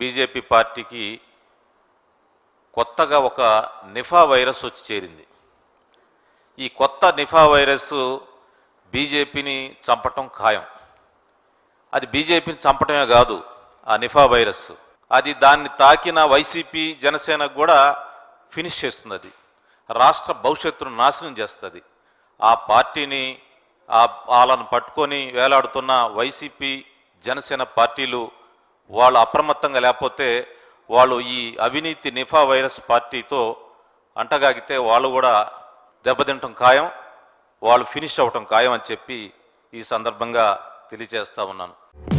BJP పార్టీకి కొత్తగా ఒక నిఫా వైరస్ వచ్చి చేరింది ఈ కొత్త నిఫా వైరస్ బీజేపీని చంపటం ఖాయం అది బీజేపీని చంపటమే కాదు ఆ నిఫా వైరస్ అది దాన్ని తాకిన వైసీపీ జనసేనకు కూడా ఫినిష్ చేస్తుంది అది రాష్ట్ర భవిష్యత్తును నాశనం చేస్తుంది ఆ పార్టీని ఆ వాళ్ళను పట్టుకొని వేలాడుతున్న వైసీపీ జనసేన పార్టీలు వాళ్ళు అప్రమత్తంగా లేకపోతే వాళ్ళు ఈ అవినీతి నిఫా వైరస్ పార్టీతో అంటగాగితే వాళ్ళు కూడా దెబ్బతింటం ఖాయం వాళ్ళు ఫినిష్ అవ్వటం ఖాయం అని చెప్పి ఈ సందర్భంగా తెలియజేస్తా ఉన్నాను